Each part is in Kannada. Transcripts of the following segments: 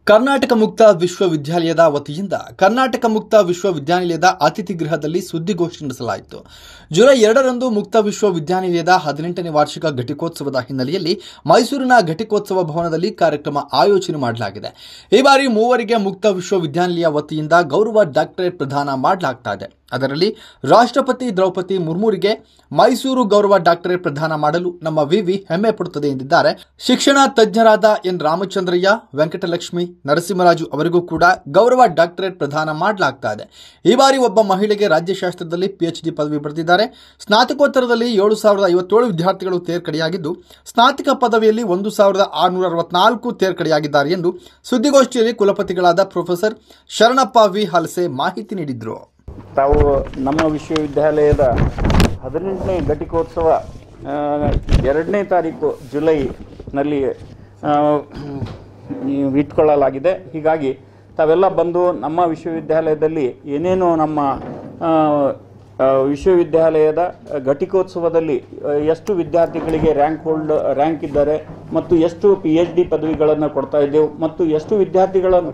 ಕರ್ನಾಟಕ ಮುಕ್ತ ವಿಶ್ವವಿದ್ಯಾಲಯದ ವತಿಯಿಂದ ಕರ್ನಾಟಕ ಮುಕ್ತ ವಿಶ್ವವಿದ್ಯಾನಿಲಯದ ಅತಿಥಿ ಗೃಹದಲ್ಲಿ ಸುದ್ದಿಗೋಷ್ಠಿ ನಡೆಸಲಾಯಿತು ಜುಲೈ ಎರಡರಂದು ಮುಕ್ತ ವಿಶ್ವವಿದ್ಯಾನಿಲಯದ ಹದಿನೆಂಟನೇ ವಾರ್ಷಿಕ ಘಟಿಕೋತ್ಸವದ ಹಿನ್ನೆಲೆಯಲ್ಲಿ ಮೈಸೂರಿನ ಘಟಿಕೋತ್ಸವ ಭವನದಲ್ಲಿ ಕಾರ್ಯಕ್ರಮ ಆಯೋಜನೆ ಮಾಡಲಾಗಿದೆ ಈ ಬಾರಿ ಮೂವರಿಗೆ ಮುಕ್ತ ವಿಶ್ವವಿದ್ಯಾನಿಲಯ ವತಿಯಿಂದ ಗೌರವ ಡಾಕ್ಟರೇಟ್ ಪ್ರದಾನ ಮಾಡಲಾಗ್ತಾ ಇದೆ ಅದರಲ್ಲಿ ರಾಷ್ಟ್ರಪತಿ ದ್ರೌಪದಿ ಮುರ್ಮುರಿಗೆ ಮೈಸೂರು ಗೌರವ ಡಾಕ್ಟರೇಟ್ ಪ್ರದಾನ ಮಾಡಲು ನಮ್ಮ ವಿವಿ ಹೆಮ್ಮೆ ಪಡುತ್ತದೆ ಎಂದಿದ್ದಾರೆ ಶಿಕ್ಷಣ ತಜ್ಞರಾದ ಎನ್ ರಾಮಚಂದ್ರಯ್ಯ ವೆಂಕಟಲಕ್ಷ್ಮಿ ನರಸಿಂಹರಾಜು ಅವರಿಗೂ ಕೂಡ ಗೌರವ ಡಾಕ್ಟರೇಟ್ ಪ್ರದಾನ ಮಾಡಲಾಗ್ತಾ ಇದೆ ಈ ಬಾರಿ ಒಬ್ಬ ಮಹಿಳೆಗೆ ರಾಜ್ಯಶಾಸ್ತ್ರದಲ್ಲಿ ಪಿಎಚ್ಡಿ ಪದವಿ ಪಡೆದಿದ್ದಾರೆ ಸ್ನಾತಕೋತ್ತರದಲ್ಲಿ ಏಳು ಸಾವಿರದ ಐವತ್ತೇಳು ವಿದ್ಯಾರ್ಥಿಗಳು ತೇರ್ಗಡೆಯಾಗಿದ್ದು ಸ್ನಾತಕ ಪದವಿಯಲ್ಲಿ ಒಂದು ಸಾವಿರದ ಆರುನೂರ ಅರವತ್ನಾಲ್ಕು ತೇರ್ಗಡೆಯಾಗಿದ್ದಾರೆ ಎಂದು ಸುದ್ದಿಗೋಷ್ಠಿಯಲ್ಲಿ ಕುಲಪತಿಗಳಾದ ಪ್ರೊಫೆಸರ್ ಶರಣಪ್ಪ ವಿ ಹಲಸೆ ಮಾಹಿತಿ ನೀಡಿದರು ತಾವು ನಮ್ಮ ವಿಶ್ವವಿದ್ಯಾಲಯದ ಹದಿನೆಂಟನೇ ಘಟಿಕೋತ್ಸವ ಆ, ಎರಡನೇ ತಾರೀಕು ಜುಲೈನಲ್ಲಿ ಆ, ಇಟ್ಕೊಳ್ಳಲಾಗಿದೆ ಹೀಗಾಗಿ ತಾವೆಲ್ಲ ಬಂದು ನಮ್ಮ ವಿಶ್ವವಿದ್ಯಾಲಯದಲ್ಲಿ ಏನೇನು ನಮ್ಮ ಆ, ಆ, ವಿಶ್ವವಿದ್ಯಾಲಯದ ಘಟಿಕೋತ್ಸವದಲ್ಲಿ ಆ, ಎಷ್ಟು ವಿದ್ಯಾರ್ಥಿಗಳಿಗೆ ರ್ಯಾಂಕ್ ಹೋಲ್ಡ್ ರ್ಯಾಂಕ್ ಇದ್ದಾರೆ ಮತ್ತು ಎಷ್ಟು ಪಿ ಎಚ್ ಡಿ ಪದವಿಗಳನ್ನು ಕೊಡ್ತಾ ಇದ್ದೆವು ಮತ್ತು ಎಷ್ಟು ವಿದ್ಯಾರ್ಥಿಗಳನ್ನು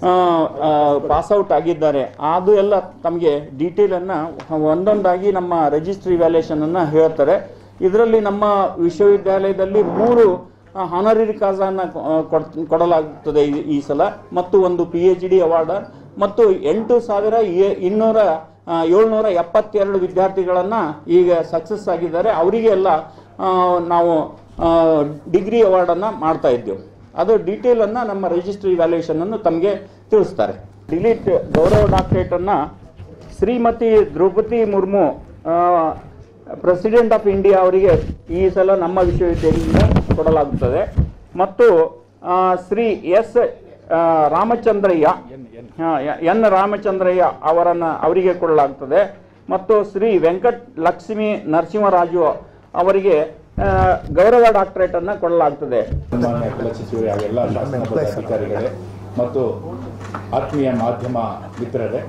ಪಾಸ್ಔಟ್ ಆಗಿದ್ದಾರೆ ಅದು ಎಲ್ಲ ತಮಗೆ ಡೀಟೇಲನ್ನು ಒಂದೊಂದಾಗಿ ನಮ್ಮ ರಿಜಿಸ್ಟ್ರಿ ವ್ಯಾಲ್ಯೂಷನನ್ನು ಹೇಳ್ತಾರೆ ಇದರಲ್ಲಿ ನಮ್ಮ ವಿಶ್ವವಿದ್ಯಾಲಯದಲ್ಲಿ ಮೂರು ಹಾನರರಿ ಕಾಸನ್ನು ಕೊಡಲಾಗುತ್ತದೆ ಈ- ಈ ಸಲ ಮತ್ತು ಒಂದು ಪಿ ಎಚ್ ಡಿ ಅವಾರ್ಡ್ ಮತ್ತು ಎಂಟು ಸಾವಿರ ಎ- ಇನ್ನೂರ ಆ, ಏಳ್ನೂರ ಎಪ್ಪತ್ತೆರಡು ವಿದ್ಯಾರ್ಥಿಗಳನ್ನು ಈಗ ಸಕ್ಸಸ್ ಆಗಿದ್ದಾರೆ ಅವರಿಗೆ ಎಲ್ಲ ಆ, ನಾವು ಡಿಗ್ರಿ ಅವಾರ್ಡನ್ನು ಮಾಡ್ತಾ ಇದ್ದೇವೆ ಅದು ಡೀಟೇಲನ್ನು ನಮ್ಮ ರಿಜಿಸ್ಟ್ರಿ ವ್ಯಾಲ್ಯೂಷನನ್ನು ತಮಗೆ ತಿಳಿಸ್ತಾರೆ ಡಿಲೀಟ್ ಗೌರವ ಡಾಕ್ಟರೇಟನ್ನು Shrimati Draupadi Murmu president of India ಅವರಿಗೆ ಈ ಸಲ ನಮ್ಮ ವಿಶ್ವವಿದ್ಯಾಲಯದಿಂದ ಕೊಡಲಾಗುತ್ತದೆ ಮತ್ತು ಆ, ಶ್ರೀ ಎಸ್ ಆ, ರಾಮಚಂದ್ರಯ್ಯ ಆ, ಎನ್ ರಾಮಚಂದ್ರಯ್ಯ ಅವರನ್ನು ಅವರಿಗೆ ಕೊಡಲಾಗುತ್ತದೆ ಮತ್ತು ಶ್ರೀ ವೆಂಕಟ್ ಲಕ್ಷ್ಮಿ ನರಸಿಂಹರಾಜು ಅವರಿಗೆ ಆ, ಗೌರವ ಡಾಕ್ಟರೇಟನ್ನು ಕೊಡಲಾಗುತ್ತದೆ ಸನ್ಮಾನ್ಯ ಕುಲ ಸಚಿವರೇ ಹಾಗೆಲ್ಲ ಶಾಸನಬದ್ಧ ಅಧಿಕಾರಿಗಳೇ ಮತ್ತು ಆತ್ಮೀಯ ಮಾಧ್ಯಮ ಮಿತ್ರರೇ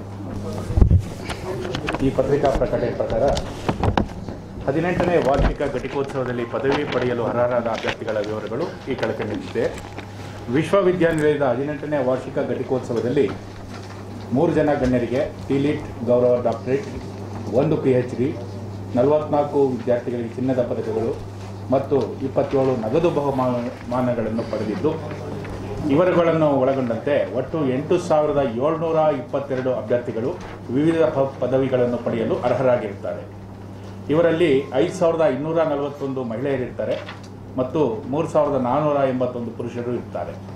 ಈ ಪತ್ರಿಕಾ ಪ್ರಕಟಣೆ ಪ್ರಕಾರ ಹದಿನೆಂಟನೇ ವಾರ್ಷಿಕ ಘಟಿಕೋತ್ಸವದಲ್ಲಿ ಪದವಿ ಪಡೆಯಲು ಅರ್ಹರಾದ ಅಭ್ಯರ್ಥಿಗಳ ವಿವರಗಳು ಈ ಕೆಳಕಂಡಿದೆ ವಿಶ್ವವಿದ್ಯಾನಿಲಯದ ಹದಿನೆಂಟನೇ ವಾರ್ಷಿಕ ಘಟಿಕೋತ್ಸವದಲ್ಲಿ ಮೂರು ಜನ ಗಣ್ಯರಿಗೆ ಟಿಲಿಟ್ ಗೌರವ ಡಾಕ್ಟರೇಟ್ ಒಂದು ಪಿ ಎಚ್ ಡಿ ನಲವತ್ನಾಲ್ಕು ವಿದ್ಯಾರ್ಥಿಗಳಿಗೆ ಚಿನ್ನದ ಪದಕಗಳು ಮತ್ತು ಇಪ್ಪತ್ತೇಳು ನಗದು ಬಹುಮಾನಗಳನ್ನು ಪಡೆದಿದ್ದು ಇವರುಗಳನ್ನು ಒಳಗೊಂಡಂತೆ ಒಟ್ಟು ಎಂಟು ಸಾವಿರದ ಏಳ್ನೂರ ಇಪ್ಪತ್ತೆರಡು ಅಭ್ಯರ್ಥಿಗಳು ವಿವಿಧ ಪ- ಪದವಿಗಳನ್ನು ಪಡೆಯಲು ಅರ್ಹರಾಗಿರುತ್ತಾರೆ ಇವರಲ್ಲಿ ಐದು ಸಾವಿರದ ಇನ್ನೂರ ನಲವತ್ತೊಂದು ಮಹಿಳೆಯರಿರ್ತಾರೆ ಮತ್ತು ಮೂರು ಸಾವಿರದ ನಾನ್ನೂರ ಎಂಬತ್ತೊಂದು ಪುರುಷರು ಇರ್ತಾರೆ